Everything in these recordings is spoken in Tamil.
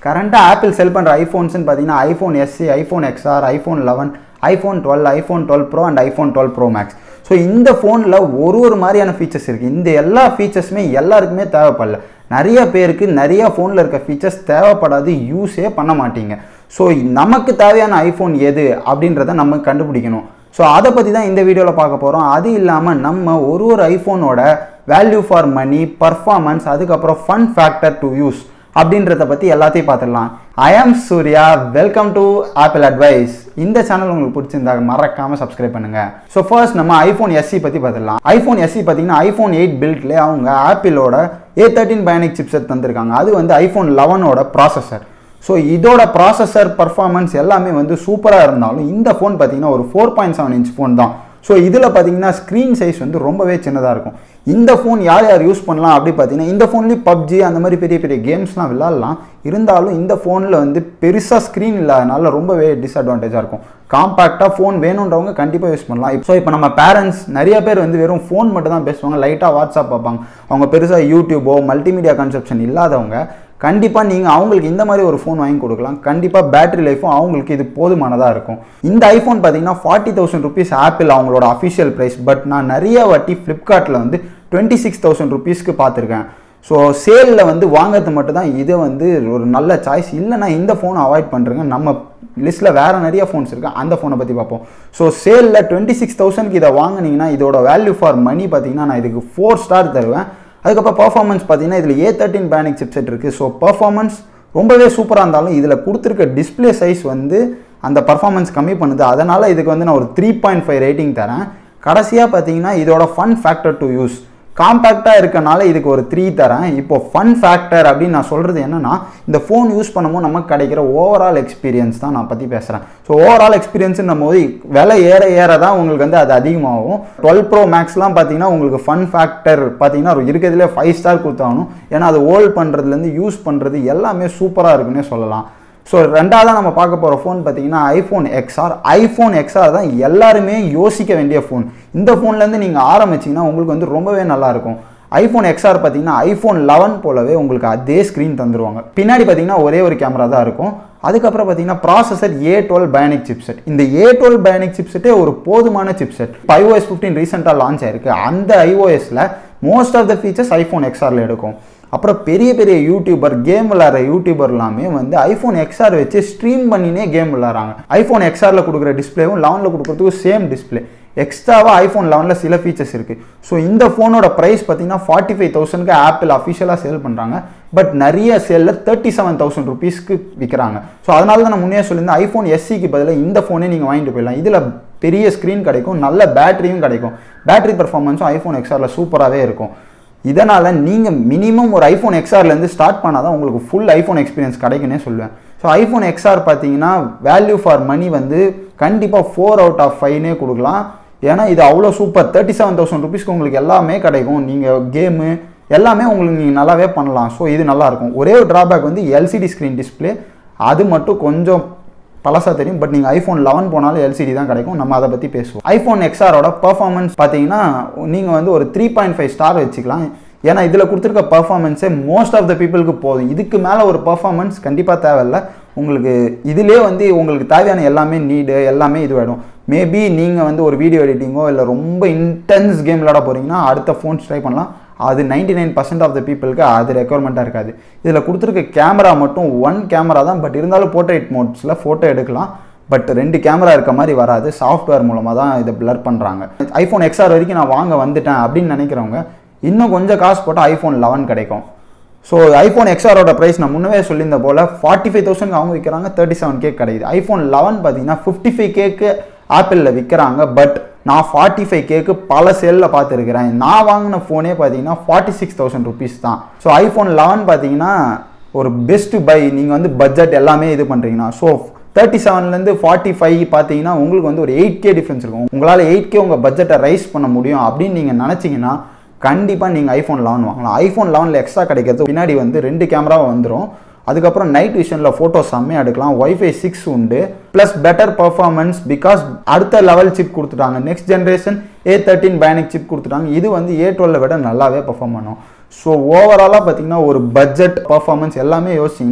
கரண்ட்டாக ஆப்பிள் செல் பண்ணுற ஐஃபோன்ஸ்னு பார்த்தீங்கன்னா iPhone SE iPhone XR iPhone eleven iPhone twelve iPhone twelve pro and iPhone twelve pro max so இந்த ஃபோனில் ஒரு ஒரு மாதிரியான ஃபீச்சர்ஸ் இருக்குது இந்த எல்லா ஃபீச்சர்ஸுமே எல்லாருக்குமே தேவைப்படல நிறைய பேருக்கு நிறைய ஃபோனில் இருக்க ஃபீச்சர்ஸ் தேவைப்படாது யூஸே பண்ண மாட்டீங்க ஸோ நமக்கு தேவையான ஐஃபோன் எது அப்படின்றத நம்ம கண்டுபிடிக்கணும் ஸோ அதை பற்றி தான் இந்த வீடியோவில் பார்க்க போகிறோம் அது இல்லாமல் நம்ம ஒரு ஒரு ஐஃபோனோட வேல்யூ ஃபார் மணி பர்ஃபார்மன்ஸ் அதுக்கப்புறம் ஃபன் ஃபேக்டர் டு யூஸ் அப்படின்றத பற்றி எல்லாத்தையும் பார்த்துடலாம் I am Surya welcome to Apple advice இந்த சேனல் உங்களுக்கு பிடிச்சிருந்தா மறக்காம சப்ஸ்கிரைப் பண்ணுங்க ஸோ ஃபர்ஸ்ட் நம்ம ஐஃபோன் எஸ்சி பற்றி பார்த்துடலாம் ஐஃபோன் எஸ்சி பார்த்தீங்கன்னா ஐஃபோன் எயிட் பில்ட்லேயே அவங்க ஆப்பிளோட ஏ தேர்ட்டின் பயானிக் சிப்செட் தந்திருக்காங்க அது வந்து ஐஃபோன் லெவனோட ப்ராசஸர் ஸோ இதோட ப்ராசஸர் பர்ஃபார்மன்ஸ் எல்லாமே வந்து சூப்பராக இருந்தாலும் இந்த ஃபோன் பார்த்தீங்கன்னா ஒரு four point seven inch phone தான் ஸோ இதில் பார்த்தீங்கன்னா ஸ்க்ரீன் சைஸ் வந்து ரொம்பவே சின்னதாக இருக்கும் இந்த ஃபோன் யார் யார் யூஸ் பண்ணலாம் அப்படி பார்த்தீங்கன்னா இந்த ஃபோன்லேயும் பப்ஜி அந்த மாதிரி பெரிய பெரிய கேம்ஸ்லாம் விளாட்லாம் இருந்தாலும் இந்த ஃபோனில் வந்து பெருசாக ஸ்க்ரீன் இல்லாதனால ரொம்பவே டிஸ்அட்வான்டேஜாக இருக்கும் காம்பேக்டாக ஃபோன் வேணுன்றவங்க கண்டிப்பாக யூஸ் பண்ணலாம் ஸோ இப்போ நம்ம பேரண்ட்ஸ் நிறைய பேர் வந்து வெறும் ஃபோன் மட்டும் தான் பேசுவாங்க லைட்டாக வாட்ஸ்அப் பார்ப்பாங்க அவங்க பெருசாக யூடியூபோ மல்டிமீடியா கன்செப்ஷன் இல்லாதவங்க கண்டிப்பாக நீங்கள் அவங்களுக்கு இந்த மாதிரி ஒரு ஃபோன் வாங்கி கொடுக்கலாம் கண்டிப்பாக பேட்டரி லைஃபும் அவங்களுக்கு இது போதுமானதாக இருக்கும் இந்த ஐஃபோன் பார்த்தீங்கன்னா ஃபார்ட்டி தௌசண்ட் ருபீஸ் ஆப்பிள் அவங்களோட அஃபிஷியல் ப்ரைஸ் பட் நான் நிறைய வாட்டி ஃப்ளிப்கார்ட்டில் வந்து டுவெண்ட்டி சிக்ஸ் தௌசண்ட் ருபீஸ்க்கு பார்த்துருக்கேன் ஸோ சேலில் வந்து வாங்குறது மட்டும் தான் இது வந்து ஒரு நல்ல சாய்ஸ் இல்லைனா இந்த ஃபோனை அவாய்ட் பண்ணுறேங்க நம்ம லிஸ்ட்டில் வேறு நிறைய ஃபோன்ஸ் இருக்குது அந்த ஃபோனை பற்றி பார்ப்போம் ஸோ சேலில் டுவெண்ட்டி சிக்ஸ் தௌசண்ட்க்கு இதை வாங்கினீங்கன்னா இதோட வேல்யூ ஃபார் மணி பார்த்தீங்கன்னா நான் இதுக்கு ஃபோர் ஸ்டார் தருவேன் அதுக்கப்புறம் பர்ஃபார்மன்ஸ் பார்த்தீங்கன்னா இதில் ஏ தேர்ட்டின் பேனிக் சிப்செட் இருக்குது ஸோ பர்ஃபார்மன்ஸ் ரொம்பவே சூப்பராக இருந்தாலும் இதில் கொடுத்துருக்க டிஸ்பிளே சைஸ் வந்து அந்த பர்ஃபார்மன்ஸ் கம்மி பண்ணுது அதனால் இதுக்கு வந்து நான் ஒரு த்ரீ பாயிண்ட் ஃபைவ் ரேட்டிங் தரேன் கடைசியாக பார்த்தீங்கன்னா இதோட ஃபன் ஃபேக்டர் டு யூஸ் காம்பேக்டாக இருக்கனால இதுக்கு ஒரு த்ரீ தரேன் இப்போ ஃபன் ஃபேக்டர் அப்படின்னு நான் சொல்கிறது என்னென்னா இந்த ஃபோன் யூஸ் பண்ணும்போது நமக்கு கிடைக்கிற ஓவரால் எக்ஸ்பீரியன்ஸ் தான் நான் பற்றி பேசுகிறேன் ஸோ ஓவரால் எக்ஸ்பீரியன்ஸுன்னும் போது விலை ஏற ஏற தான் உங்களுக்கு வந்து அது அதிகமாகும் டுவெல் ப்ரோ மேக்ஸ்லாம் பார்த்தீங்கன்னா உங்களுக்கு ஃபன் ஃபேக்டர் பார்த்தீங்கன்னா இருக்கிறதுலே ஃபைவ் ஸ்டார் கொடுத்தாகணும் ஏன்னா அது ஹோல்ட் பண்ணுறதுலேருந்து யூஸ் பண்ணுறது எல்லாமே சூப்பராக இருக்குன்னே சொல்லலாம் ஸோ ரெண்டாவதாக நம்ம பார்க்க போகிற ஃபோன் பார்த்தீங்கன்னா ஐஃபோன் எக்ஸ்ஆர் ஐஃபோன் எக்ஸ்ஆர் தான் எல்லாருமே யோசிக்க வேண்டிய ஃபோன் இந்த ஃபோன்லேருந்து நீங்கள் ஆரம்பிச்சிங்கன்னா உங்களுக்கு வந்து ரொம்பவே நல்லாயிருக்கும் ஐஃபோன் எக்ஸ்ஆர் பார்த்தீங்கன்னா ஐஃபோன் லெவன் போலவே உங்களுக்கு அதே ஸ்க்ரீன் தந்துருவாங்க பின்னாடி பார்த்தீங்கன்னா ஒரே ஒரு கேமரா தான் இருக்கும் அதுக்கப்புறம் பார்த்தீங்கன்னா processor A twelve bionic chipset இந்த ஏ டுவெல் பயானிக் சிப்செட்டே ஒரு போதுமான சிப்செட் ஐஓஎஸ் ஃபிஃப்டீன் ரீசெண்டாக லான்ச் ஆயிருக்கு அந்த ஐஓஎஸில் most of the features iPhone எக்ஸ்ஆரில் எடுக்கும் அப்புறம் பெரிய பெரிய யூடியூபர் கேம் விளாட்ற யூடியூபர் எல்லாமே வந்து ஐஃபோன் எக்ஸ்ஆர் வச்சு ஸ்ட்ரீம் பண்ணினே கேம் விளாட்றாங்க ஐஃபோன் எக்ஸ்ஆரில் கொடுக்குற டிஸ்பிளேவும் லெவனில் கொடுக்குறதுக்கும் சேம் டிஸ்பிளே எக்ஸ்ட்ராவாக ஐஃபோன் லெவனில் சில ஃபீச்சர்ஸ் இருக்குது ஸோ இந்த ஃபோனோட ப்ரைஸ் பார்த்தீங்கன்னா ஃபார்ட்டி ஃபைவ் தௌசண்ட்க்கு ஆப்பிள் அஃபிஷியலாக சேல் பண்ணுறாங்க பட் நிறைய சேலில் தேர்ட்டி செவன் தௌசண்ட் ருபீஸ்க்கு விற்கிறாங்க ஸோ அதனால தான் நான் முன்னே சொல்லியிருந்தேன் ஐஃபோன் எஸ்சிக்கு பதிலாக இந்த ஃபோனே நீங்கள் வாங்கிட்டு போயிடலாம் இதில் பெரிய ஸ்க்ரீன் கிடைக்கும் நல்ல பேட்டரியும் கிடைக்கும் பேட்டரி பர்ஃபார்மன்ஸும் ஐஃபோன் எக்ஸ்ஆரில் சூப்பராகவே இருக்கும் இதனால் நீங்கள் மினிமம் ஒரு ஐஃபோன் எக்ஸ்ஆர்லேருந்து ஸ்டார்ட் பண்ணால் தான் உங்களுக்கு ஃபுல் ஐஃபோன் எக்ஸ்பீரியன்ஸ் கிடைக்குன்னே சொல்லுவேன் ஸோ ஐஃபோன் எக்ஸ்ஆர் பார்த்தீங்கன்னா வேல்யூ ஃபார் மணி வந்து கண்டிப்பாக ஃபோர் அவுட் ஆஃப் ஃபைவ்னே கொடுக்கலாம் ஏன்னா இது அவ்வளோ சூப்பர் தேர்ட்டி செவன் தௌசண்ட் ருபீஸ்க்கு உங்களுக்கு எல்லாமே கிடைக்கும் நீங்கள் கேமு எல்லாமே உங்களுக்கு நீங்கள் நல்லாவே பண்ணலாம் ஸோ இது நல்லாயிருக்கும் ஒரே ஒரு ட்ராபேக் வந்து எல்சிடி ஸ்க்ரீன் டிஸ்பிளே அது மட்டும் கொஞ்சம் பழசாக தெரியும் பட் நீங்கள் ஐஃபோன் லெவன் போனாலும் எல்சிடி தான் கிடைக்கும் நம்ம அதை பற்றி பேசுவோம் ஐஃபோன் எக்ஸ்ஆரோட பர்ஃபார்மன்ஸ் பார்த்தீங்கன்னா நீங்கள் வந்து ஒரு த்ரீ பாயிண்ட் ஃபைவ் ஸ்டார் வச்சுக்கலாம் ஏன்னா இதில் கொடுத்துருக்க பர்ஃபார்மன்ஸே மோஸ்ட் ஆஃப் த பீப்புளுக்கு போதும் இதுக்கு மேலே ஒரு பர்ஃபார்மன்ஸ் கண்டிப்பாக தேவையில்ல உங்களுக்கு இதிலே வந்து உங்களுக்கு தேவையான எல்லாமே நீடு எல்லாமே இது வேணும் மேபி நீங்கள் வந்து ஒரு வீடியோ எடிட்டிங்கோ இல்லை ரொம்ப இன்டென்ஸ் கேம் விளாட போகிறீங்கன்னா அடுத்த ஃபோன்ஸ் ட்ரை பண்ணலாம் அது ninety nine percent of the பீப்புளுக்கு அது ரெக்குவயர்மெண்ட்டாக இருக்காது இதில் கொடுத்துருக்க கேமரா மட்டும் ஒன் கேமரா தான் பட் இருந்தாலும் போர்ட்ரேட் மோட்ஸில் ஃபோட்டோ எடுக்கலாம் பட் ரெண்டு கேமரா இருக்க மாதிரி வராது சாஃப்ட்வேர் மூலமாக தான் இதை பிளர் பண்ணுறாங்க ஐஃபோன் எக்ஸ்ஆர் வரைக்கும் நான் வாங்க வந்துட்டேன் அப்படின்னு நினைக்கிறவங்க இன்னும் கொஞ்சம் காசு போட்டால் ஐஃபோன் லெவன் கிடைக்கும் ஸோ ஐஃபோன் எக்ஸ்ஆரோட ப்ரைஸ் நான் முன்னவே சொல்லியிருந்த போல் ஃபார்ட்டி ஃபைவ் தௌசண்ட் அவங்க விற்கிறாங்க தேர்ட்டி செவன் கேக் கிடைக்குது ஐஃபோன் லெவன் பார்த்தீங்கன்னா ஃபிஃப்டி ஃபைவ் கேக்கு ஆப்பிளில் விற்கிறாங்க பட் நான் ஃபார்ட்டி ஃபைவ் கேக்கு பல சேலில் பார்த்துருக்கிறேன் நான் வாங்கின ஃபோனே பார்த்தீங்கன்னா ஃபார்ட்டி சிக்ஸ் தௌசண்ட் ருபீஸ் தான் ஸோ ஐஃபோன் லெவன் பார்த்தீங்கன்னா ஒரு பெஸ்ட் பை நீங்கள் வந்து பட்ஜெட் எல்லாமே இது பண்ணுறீங்கன்னா ஸோ தேர்ட்டி செவன்லேருந்து ஃபார்ட்டி ஃபைவ் பார்த்தீங்கன்னா உங்களுக்கு வந்து ஒரு எயிட் கே டிஃப்ரென்ஸ் இருக்கும் உங்களால் எயிட் கே உங்கள் பட்ஜெட்டை ரைஸ் பண்ண முடியும் அப்படின்னு நீங்கள் நினச்சிங்கன்னா கண்டிப்பாக நீங்கள் ஐஃபோன் லெவன் வாங்கலாம் ஐஃபோன் லெவனில் எக்ஸ்ட்ரா கிடைக்கிறது பின்னாடி வந்து ரெண்டு கேமராவும் வந்துடும் அதுக்கப்புறம் நைட் விஷனில் ஃபோட்டோஸ் செம்மையாக எடுக்கலாம் ஒய்ஃபை சிக்ஸ் உண்டு ப்ளஸ் பெட்டர் பர்ஃபார்மன்ஸ் பிகாஸ் அடுத்த லெவல் சிப் கொடுத்துட்டாங்க next generation A thirteen bionic chip கொடுத்துட்டாங்க இது வந்து ஏ டுவெல்ல விட நல்லாவே பர்ஃபார்ம் பண்ணும் ஸோ ஓவராலாக பார்த்தீங்கன்னா ஒரு பட்ஜெட் பர்ஃபார்மன்ஸ் எல்லாமே யோசிச்சிங்கன்னா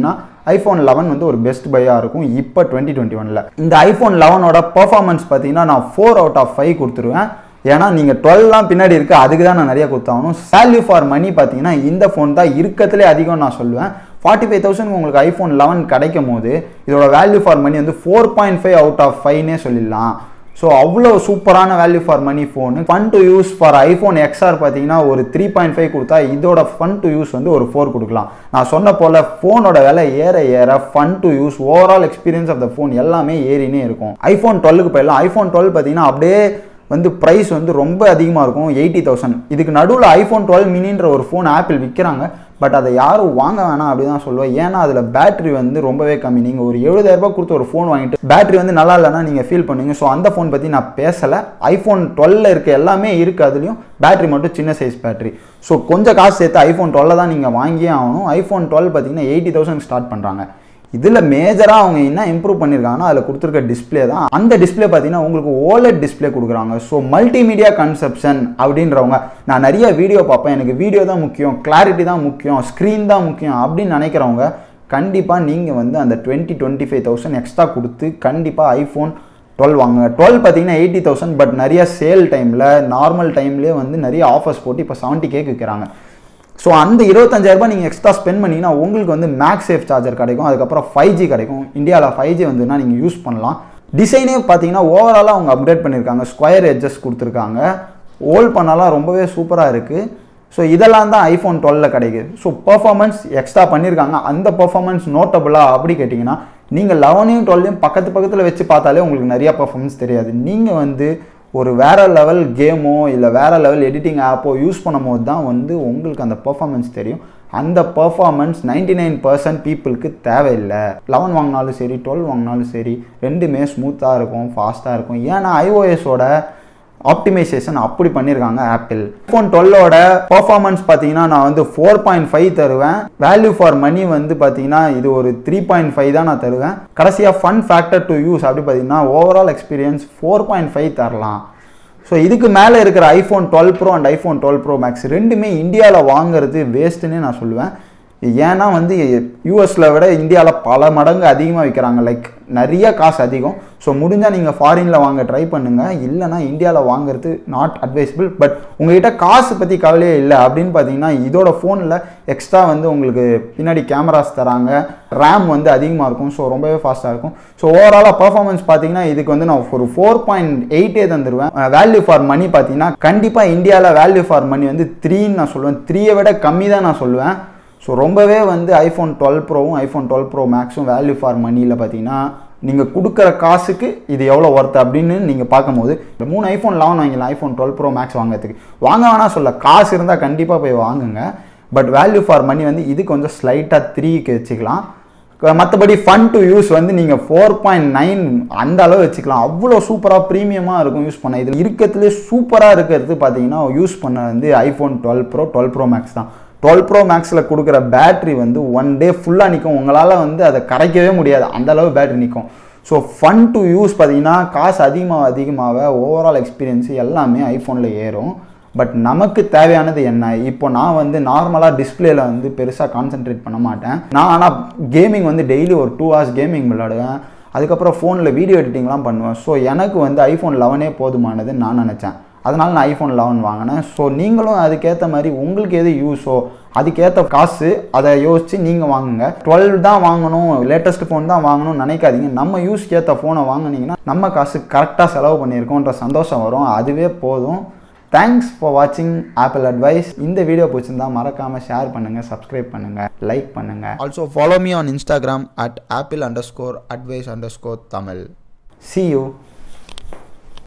ஐஃபோன் லெவன் வந்து ஒரு பெஸ்ட் பையாக இருக்கும் இப்போ டுவெண்ட்டி டுவெண்ட்டி ஒனில் இந்த ஐஃபோன் லெவனோட பர்ஃபார்மன்ஸ் பார்த்தீங்கன்னா நான் ஃபோர் அவுட் ஆஃப் ஃபைவ் கொடுத்துருவேன் ஏன்னா நீங்கள் டுவெல்லாம் பின்னாடி இருக்குது அதுக்கு தான் நான் நிறைய கொடுத்தாகணும் வேல்யூ ஃபார் மணி பார்த்தீங்கன்னா இந்த ஃபோன் தான் இருக்கத்துலேயே அதிகம் நான் சொல்லுவேன் ஃபார்ட்டி ஃபைவ் தௌசண்ட் உங்களுக்கு ஐஃபோன் லெவன் கிடைக்கும் போது இதோட வேல்யூ ஃபார் மணி வந்து four point five out of ஃபைவ்னே சொல்லிடலாம் ஸோ அவ்வளோ சூப்பரான value for money phone fun to use for iPhone XR பார்த்தீங்கன்னா ஒரு த்ரீ பாயிண்ட் ஃபைவ் கொடுத்தா இதோட ஃபன் டு யூஸ் வந்து ஒரு ஃபோர் கொடுக்கலாம் நான் சொன்ன போல் ஃபோனோட விலை ஏற ஏற fun to use overall experience of the phone எல்லாமே ஏறினே இருக்கும் ஐஃபோன் டுவெல்லுக்கு போயிடலாம் ஐஃபோன் டுவெல் பார்த்தீங்கன்னா அப்படியே வந்து ப்ரைஸ் வந்து ரொம்ப அதிகமாக இருக்கும் எயிட்டி தௌசண்ட் இதுக்கு நடுவில் ஐஃபோன் டுவெல் மினின்ற ஒரு ஃபோன் ஆப்பிள் விற்கிறாங்க பட் அதை யாரும் வாங்க வேணாம் அப்படி தான் சொல்லுவேன் ஏன்னா அதில் பேட்டரி வந்து ரொம்பவே கம்மி நீங்கள் ஒரு எழுபதாயிரரூபா கொடுத்து ஒரு ஃபோன் வாங்கிட்டு பேட்டரி வந்து நல்லா இல்லைன்னா நீங்கள் ஃபீல் பண்ணுவீங்க ஸோ அந்த ஃபோன் பற்றி நான் பேசலை ஐஃபோன் டுவெல்ல இருக்க எல்லாமே இருக்குது அதுலேயும் பேட்டரி மட்டும் சின்ன சைஸ் பேட்டரி ஸோ கொஞ்சம் காசு சேர்த்து ஐஃபோன் டுவெல்ல தான் நீங்கள் வாங்கியே ஆகணும் ஐஃபோன் டுவெல் பார்த்தீங்கன்னா எயிட்டி தௌசண்ட் ஸ்டார்ட் பண்ணுறாங்க இதில் மேஜராக அவங்க என்ன இம்ப்ரூவ் பண்ணியிருக்காங்கன்னா அதில் கொடுத்துருக்க டிஸ்பிளே தான் அந்த டிஸ்பிளே பார்த்தீங்கன்னா உங்களுக்கு ஓலட் டிஸ்பிளே கொடுக்குறாங்க ஸோ மல்டிமீடியா கன்செப்ஷன் அப்படின்றவங்க நான் நிறைய வீடியோ பார்ப்பேன் எனக்கு வீடியோ தான் முக்கியம் கிளாரிட்டி தான் முக்கியம் ஸ்க்ரீன் தான் முக்கியம் அப்படின்னு நினைக்கிறவங்க கண்டிப்பாக நீங்கள் வந்து அந்த twenty twenty five thousand extra கொடுத்து கண்டிப்பாக ஐஃபோன் டுவெல் வாங்க டுவெல் பார்த்தீங்கன்னா எயிட்டி தௌசண்ட் பட் நிறைய சேல் டைமில் நார்மல் டைம்லேயே வந்து நிறைய ஆஃபர்ஸ் போட்டு இப்போ செவன்ட்டி கேக் விற்கிறாங்க ஸோ அந்த இருபத்தஞ்சாயிரரூபா நீங்கள் எக்ஸ்ட்ரா ஸ்பெண்ட் பண்ணிங்கன்னா உங்களுக்கு வந்து மேக்ஸ் சேஃப் சார்ஜர் கிடைக்கும் அதுக்கப்புறம் ஃபைவ் ஜி கிடைக்கும் இந்தியாவில் ஃபைவ் ஜி வந்துன்னா நீங்கள் யூஸ் பண்ணலாம் டிசைனே பார்த்தீங்கன்னா ஓவராலாக அவங்க அப்டேட் பண்ணியிருக்காங்க ஸ்கொயர் எட்ஜஸ் கொடுத்துருக்காங்க ஹோல்ட் பண்ணலாம் ரொம்பவே சூப்பராக இருக்குது ஸோ இதெல்லாம் தான் ஐஃபோன் டுவெல்ல கிடைக்குது ஸோ பர்ஃபார்மன்ஸ் எக்ஸ்ட்ரா பண்ணியிருக்காங்க அந்த பர்ஃபார்மன்ஸ் நோட்டபுளாக அப்படி கேட்டிங்கன்னா நீங்கள் லெவனையும் டுவெல்லையும் பக்கத்து பக்கத்தில் வச்சு பார்த்தாலே உங்களுக்கு நிறையா பர்ஃபார்மன்ஸ் தெரியாது நீங்கள் வந்து ஒரு வேறு லெவல் கேமோ இல்லை வேறு லெவல் எடிட்டிங் ஆப்போ யூஸ் பண்ணும் போது தான் வந்து உங்களுக்கு அந்த பர்ஃபார்மன்ஸ் தெரியும் அந்த பர்ஃபார்மன்ஸ் நைன்டி நைன் பர்சன்ட் பீப்புளுக்கு தேவையில்லை லெவன் வாங்கினாலும் சரி டுவெல் வாங்கினாலும் சரி ரெண்டுமே ஸ்மூத்தாக இருக்கும் ஃபாஸ்ட்டாக இருக்கும் ஏன்னா ஐஓஎஸோட ஆப்டிமைசேஷன் அப்படி பண்ணியிருக்காங்க ஆப்பிள் ஐஃபோன் டுவெல்லோட பர்ஃபார்மன்ஸ் பார்த்தீங்கன்னா நான் வந்து ஃபோர் பாயிண்ட் ஃபைவ் தருவேன் வேல்யூ ஃபார் மணி வந்து பார்த்தீங்கன்னா இது ஒரு த்ரீ பாயிண்ட் ஃபைவ் தான் நான் தருவேன் கடைசியாக ஃபன் ஃபேக்டர் டு யூஸ் அப்படி பார்த்தீங்கன்னா overall experience four point five தரலாம் ஸோ இதுக்கு மேலே இருக்கிற iPhone twelve pro and iPhone twelve pro max ரெண்டுமே இந்தியாவில் வாங்குறது வேஸ்ட்டுன்னே நான் சொல்லுவேன் ஏன்னா வந்து யூஎஸில் விட இந்தியாவில் பல மடங்கு அதிகமாக விற்கிறாங்க லைக் நிறைய காசு அதிகம் ஸோ முடிஞ்சால் நீங்கள் ஃபாரினில் வாங்க ட்ரை பண்ணுங்கள் இல்லைனா இந்தியாவில் வாங்குறது நாட் அட்வைசபிள் பட் உங்ககிட்ட காசு பற்றி கவலையே இல்லை அப்படின்னு பார்த்தீங்கன்னா இதோட ஃபோனில் எக்ஸ்ட்ரா வந்து உங்களுக்கு பின்னாடி கேமராஸ் தராங்க ரேம் வந்து அதிகமாக இருக்கும் ஸோ ரொம்பவே ஃபாஸ்ட்டாக இருக்கும் ஸோ ஓவராலாக பர்ஃபார்மன்ஸ் பார்த்தீங்கன்னா இதுக்கு வந்து நான் ஒரு ஃபோர் பாயிண்ட் எயிட்டே தந்துடுவேன் வேல்யூ ஃபார் மணி பார்த்தீங்கன்னா கண்டிப்பாக இந்தியாவில் வேல்யூ ஃபார் மணி வந்து த்ரீன்னு நான் சொல்லுவேன் த்ரீயை விட கம்மி தான் நான் சொல்லுவேன் ஸோ ரொம்பவே வந்து ஐஃபோன் டுவெல் ப்ரோவும் ஐஃபோன் டுவெல் ப்ரோ மேக்ஸும் வேல்யூ ஃபார் மணியில் பார்த்தீங்கன்னா நீங்கள் கொடுக்குற காசுக்கு இது எவ்வளோ ஒர்த்து அப்படின்னு நீங்கள் பார்க்கும்போது இந்த மூணு ஐஃபோன் லெவன் வாங்கிக்கலாம் ஐஃபோன் டுவெல் ப்ரோ மேக்ஸ் வாங்குறதுக்கு வாங்க வேணாம் சொல்ல காசு இருந்தால் கண்டிப்பாக போய் வாங்குங்க பட் வேல்யூ ஃபார் மணி வந்து இது கொஞ்சம் ஸ்லைட்டாக த்ரீக்கு வச்சுக்கலாம் மற்றபடி ஃபன் டு யூஸ் வந்து நீங்கள் ஃபோர் பாயிண்ட் நைன் அந்த அளவு வச்சுக்கலாம் அவ்வளோ சூப்பராக ப்ரீமியமாக இருக்கும் யூஸ் பண்ண இதில் இருக்கிறதுலே சூப்பராக இருக்கிறது பார்த்தீங்கன்னா யூஸ் பண்ண வந்து iPhone twelve pro twelve pro max தான் டுவெல் ப்ரோ மேக்ஸில் கொடுக்குற பேட்ரி வந்து ஒன் டே ஃபுல்லாக நிற்கும் உங்களால் வந்து அதை கரைக்கவே முடியாது அந்த அளவு பேட்ரி நிற்கும் ஸோ ஃபன் டு யூஸ் பார்த்தீங்கன்னா காசு அதிகமாக அதிகமாக ஓவரால் எக்ஸ்பீரியன்ஸ் எல்லாமே ஐஃபோனில் ஏறும் பட் நமக்கு தேவையானது என்ன இப்போ நான் வந்து நார்மலாக டிஸ்பிளேல வந்து பெருசாக கான்சென்ட்ரேட் பண்ண மாட்டேன் நான் ஆனால் கேமிங் வந்து டெய்லி ஒரு டூ ஹவர்ஸ் கேமிங் விளையாடுவேன் அதுக்கப்புறம் ஃபோனில் வீடியோ எடிட்டிங்லாம் பண்ணுவேன் ஸோ எனக்கு வந்து ஐஃபோன் லெவனே போதுமானதுன்னு நான் நினச்சேன் அதனால் நான் ஐஃபோன் லெவன் வாங்கினேன் ஸோ நீங்களும் அதுக்கேற்ற மாதிரி உங்களுக்கு எது யூஸோ அதுக்கேற்ற காசு அதை யோசித்து நீங்கள் வாங்குங்க டுவெல் தான் வாங்கணும் லேட்டஸ்ட் ஃபோன் தான் வாங்கணும்னு நினைக்காதீங்க நம்ம யூஸ்க்கு ஏற்ற ஃபோனை வாங்கினீங்கன்னா நம்ம காசு கரெக்டாக செலவு பண்ணியிருக்கோன்ற சந்தோஷம் வரும் அதுவே போதும் தேங்க்ஸ் ஃபார் வாட்சிங் ஆப்பிள் அட்வைஸ் இந்த வீடியோ பிடிச்சிருந்தா மறக்காமல் ஷேர் பண்ணுங்கள் சப்ஸ்கிரைப் பண்ணுங்கள் லைக் பண்ணுங்கள் also follow me on Instagram at Apple underscore advice underscore Tamil see you